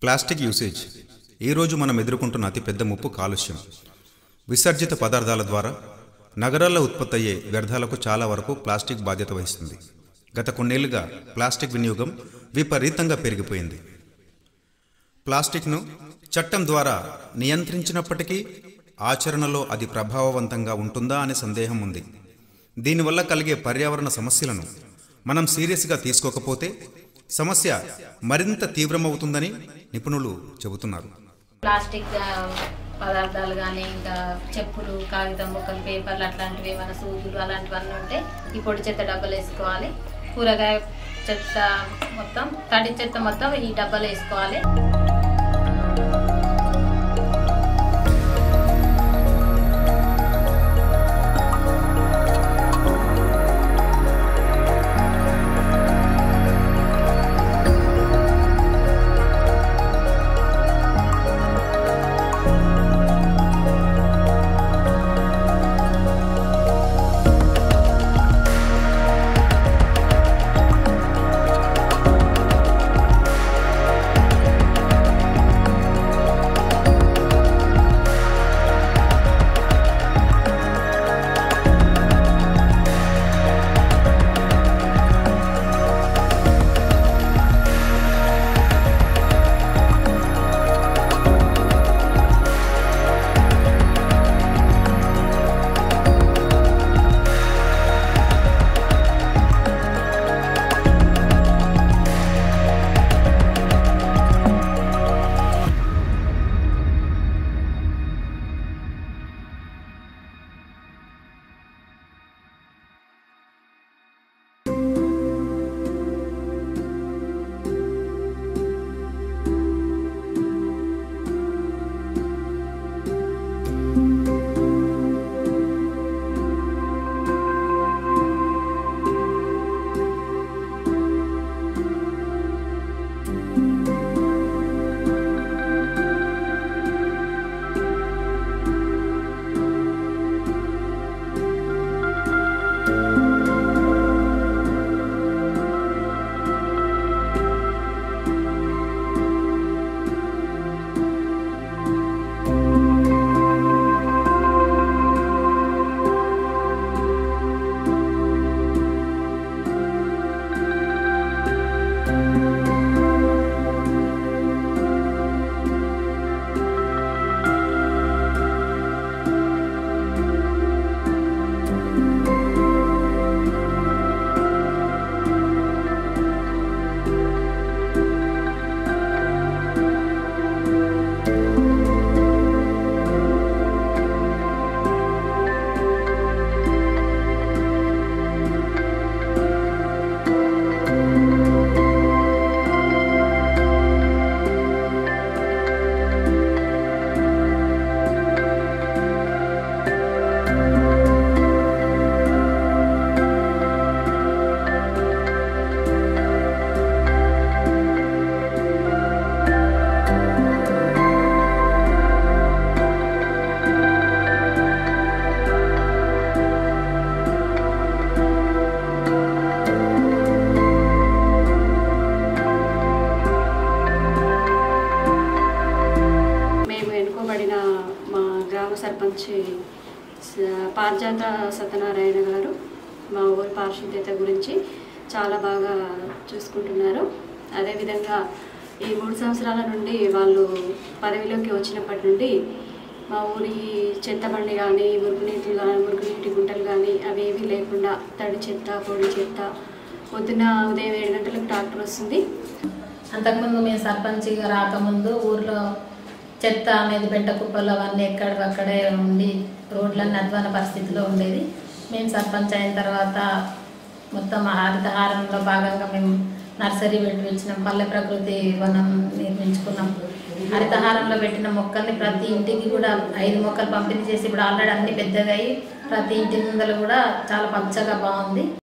plastic usage ఈరోజు మనం ఎదుర్కొంటున్న అతిపెద్ద ముప్పు కాలుష్యం విసర్జిత పదార్థాల ద్వారా నగరాల్లో ఉత్పత్తి అయ్యే వ్యర్థాలకు చాలా వరకు ప్లాస్టిక్ బాధ్యత వహిస్తుంది గత కొన్నేళ్లుగా ప్లాస్టిక్ వినియోగం విపరీతంగా పెరిగిపోయింది ప్లాస్టిక్ను చట్టం ద్వారా నియంత్రించినప్పటికీ ఆచరణలో అది ప్రభావవంతంగా ఉంటుందా అనే సందేహం ఉంది దీనివల్ల కలిగే పర్యావరణ సమస్యలను మనం సీరియస్గా తీసుకోకపోతే సమస్య మరింత తీవ్రమవుతుందని నిపుణులు చెబుతున్నారు ప్లాస్టిక్ ఆ, పదార్థాలు కానీ ఇంకా చెప్పులు కాగితం ముక్కలు పేపర్లు అట్లాంటివి ఏమైనా సూదులు అలాంటివన్నీ ఉంటే ఈ పొడి చెత్త డబ్బాలు వేసుకోవాలి కూరగాయ చెత్త మొత్తం తడి చెత్త మొత్తం ఈ డబ్బాలు వేసుకోవాలి మేము ఎన్నుకోబడిన మా గ్రామ సర్పంచ్ స- పారిజాత సత్యనారాయణ గారు మా ఊరి పారిశుద్ధ్యత గురించి చాలా బాగా చూసుకుంటున్నారు అదేవిధంగా ఈ మూడు సంవత్సరాల నుండి వాళ్ళు పదవిలోకి వచ్చినప్పటి నుండి మా ఊరి చెత్త బండి కానీ మురుగునీటి కానీ మురుగునీటి గుంటలు కానీ అవి ఏవీ లేకుండా తడి చెత్త పొడి చెత్త పొద్దున ఉదయం ఏడు గంటలకు ట్రాక్టర్ వస్తుంది అంతకుముందు మేము సర్పంచ్గా రాకముందు ఊర్లో చెత్త అనేది బెట్ట కుప్పలు అవన్నీ ఎక్కడికక్కడే ఉండి రోడ్లన్నీ అధ్వాన పరిస్థితిలో ఉండేది మేము సర్పంచ్ అయిన తర్వాత మొత్తం హరితహారంలో భాగంగా మేము నర్సరీ పెట్టి పిలిచినాం పల్లె ప్రకృతి వనం నిర్మించుకున్నాం హరితహారంలో పెట్టిన మొక్కల్ని ప్రతి ఇంటికి కూడా ఐదు మొక్కలు పంపిణీ చేసి ఇప్పుడు ఆల్రెడీ అన్ని పెద్దగా అయ్యి ప్రతి ఇంటి ముందర కూడా చాలా పచ్చగా బాగుంది